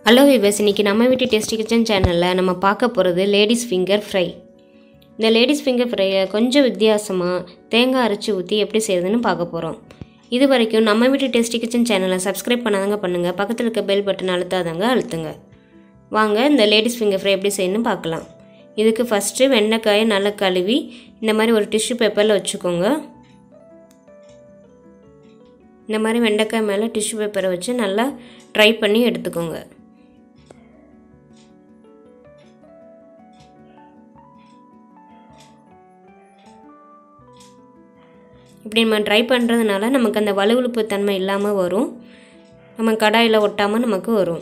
hello விவஸ் இன்னைக்கு நம்ம வீட்டு டேஸ்டி கிச்சன் சேனலில் நம்ம பார்க்க போகிறது லேடிஸ் ஃபிங்கர் ஃப்ரை இந்த லேடிஸ் ஃபிங்கர் ஃப்ரையை கொஞ்சம் வித்தியாசமாக தேங்காய் அரைச்சி ஊற்றி எப்படி செய்யுதுன்னு பார்க்க போகிறோம் இது வரைக்கும் நம்ம வீட்டு டேஸ்டி கிச்சன் சேனலை சப்ஸ்கிரைப் பண்ணாதவங்க பண்ணுங்கள் பக்கத்தில் இருக்க பெல் பட்டன் அழுத்தாதவங்க அழுத்துங்க வாங்க இந்த லேடிஸ் ஃபிங்கர் ஃப்ரை எப்படி செய்யணும்னு பார்க்கலாம் இதுக்கு ஃபஸ்ட்டு வெண்டைக்காயை நல்லா கழுவி இந்த மாதிரி ஒரு டிஷ்யூ பேப்பரில் வச்சுக்கோங்க இந்த மாதிரி வெண்டைக்காய் மேலே டிஷ்யூ பேப்பரை வச்சு நல்லா ட்ரை பண்ணி எடுத்துக்கோங்க இப்படி நம்ம ட்ரை பண்ணுறதுனால நமக்கு அந்த வலுவழுப்பு தன்மை இல்லாமல் வரும் நம்ம கடாயில் ஒட்டாமல் நமக்கு வரும்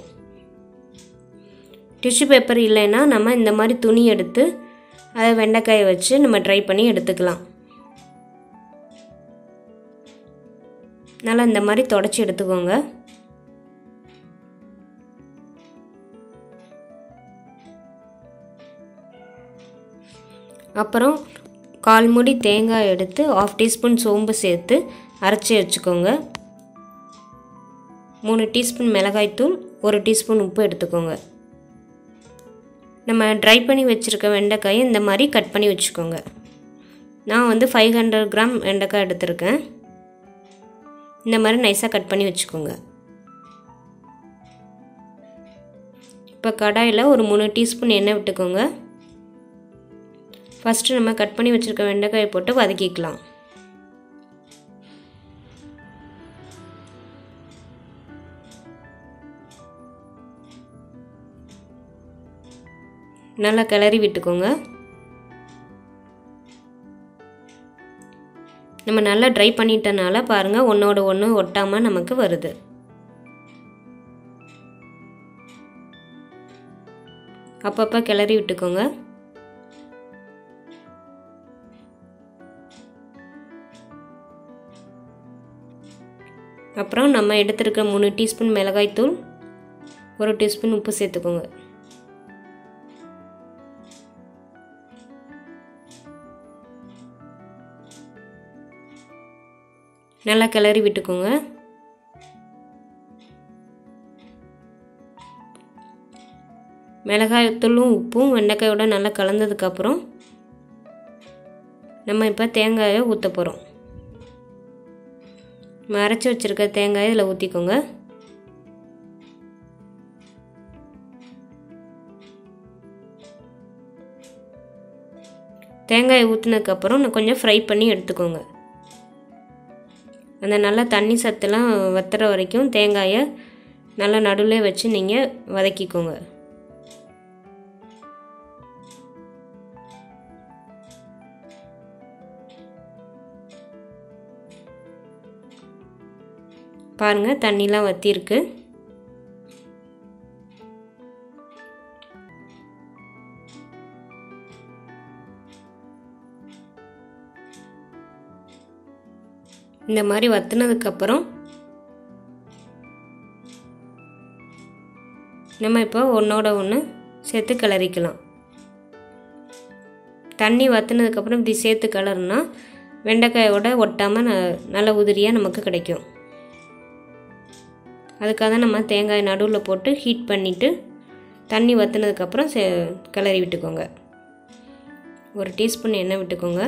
டிஷ்யூ பேப்பர் இல்லைன்னா நம்ம இந்த மாதிரி துணி எடுத்து அதை வெண்டைக்காயை வச்சு நம்ம ட்ரை பண்ணி எடுத்துக்கலாம் நல்லா இந்த மாதிரி தொடச்சி எடுத்துக்கோங்க அப்புறம் கால் மூடி தேங்காய் எடுத்து ஆஃப் டீஸ்பூன் சோம்பு சேர்த்து அரைச்சி வச்சுக்கோங்க மூணு டீஸ்பூன் மிளகாய்த்தூள் ஒரு டீஸ்பூன் உப்பு எடுத்துக்கோங்க நம்ம ட்ரை பண்ணி வச்சுருக்க வெண்டைக்காயை இந்த மாதிரி கட் பண்ணி வச்சுக்கோங்க நான் வந்து ஃபைவ் ஹண்ட்ரட் கிராம் வெண்டைக்காய் எடுத்திருக்கேன் இந்த மாதிரி நைஸாக கட் பண்ணி வச்சுக்கோங்க இப்போ கடாயில் ஒரு மூணு டீஸ்பூன் எண்ணெய் விட்டுக்கோங்க ஃபஸ்ட்டு நம்ம கட் பண்ணி வச்சுருக்க வெண்டைக்காயை போட்டு வதக்கிக்கலாம் நல்லா கிளறி விட்டுக்கோங்க நம்ம நல்லா ட்ரை பண்ணிட்டனால பாருங்கள் ஒன்றோட ஒன்று ஒட்டாமல் நமக்கு வருது அப்பப்போ கிளறி விட்டுக்கோங்க அப்புறம் நம்ம எடுத்துருக்க மூணு டீஸ்பூன் மிளகாய்த்தூள் ஒரு டீஸ்பூன் உப்பு சேர்த்துக்கோங்க நல்லா கிளறி விட்டுக்கோங்க மிளகாய்த்தூளும் உப்பும் வெண்டைக்காயோட நல்லா கலந்ததுக்கப்புறம் நம்ம இப்போ தேங்காயை ஊற்ற போகிறோம் அரைச்சி வச்சுருக்க தேங்காயை இதில் ஊற்றிக்கோங்க தேங்காயை ஊற்றினதுக்கப்புறம் நான் கொஞ்சம் ஃப்ரை பண்ணி எடுத்துக்கோங்க அந்த நல்லா தண்ணி சத்துலாம் வத்துற வரைக்கும் தேங்காயை நல்லா நடுவில் வச்சு நீங்கள் வதக்கிக்கோங்க பாருங்கள் தண்ணிலாம் வற்றிருக்கு இந்த மாதிரி வத்துனதுக்கப்புறம் நம்ம இப்போ ஒன்றோட ஒன்று சேர்த்து கிளறிக்கலாம் தண்ணி வத்துனதுக்கப்புறம் இப்படி சேர்த்து கிளறுனா வெண்டைக்காயோட ஒட்டாமல் ந நல்ல உதிரியாக நமக்கு கிடைக்கும் அதுக்காக தான் நம்ம தேங்காய் நடுவில் போட்டு ஹீட் பண்ணிவிட்டு தண்ணி வற்றுனதுக்கப்புறம் சே கிளறி விட்டுக்கோங்க ஒரு டீஸ்பூன் எண்ணெய் விட்டுக்கோங்க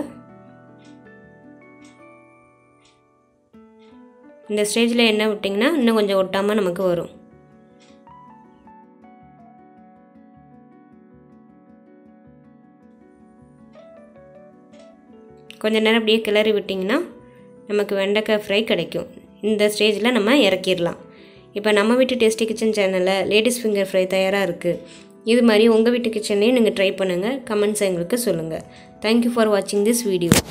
இந்த ஸ்டேஜில் எண்ணெய் விட்டிங்கன்னா இன்னும் கொஞ்சம் ஒட்டாமல் நமக்கு வரும் கொஞ்ச நேரம் அப்படியே கிளறி விட்டிங்கன்னா நமக்கு வெண்டைக்காய் ஃப்ரை கிடைக்கும் இந்த ஸ்டேஜில் நம்ம இறக்கிடலாம் இப்போ நம்ம வீட்டு டேஸ்டி கிச்சன் சேனலில் லேடிஸ் ஃபிங்கர் ஃப்ரை தயாராக இருக்குது இது மாதிரி உங்கள் வீட்டு கிச்சன்லேயும் நீங்கள் ட்ரை பண்ணுங்கள் கமெண்ட்ஸ் எங்களுக்கு சொல்லுங்கள் தேங்க்யூ ஃபார் வாட்சிங் திஸ் வீடியோ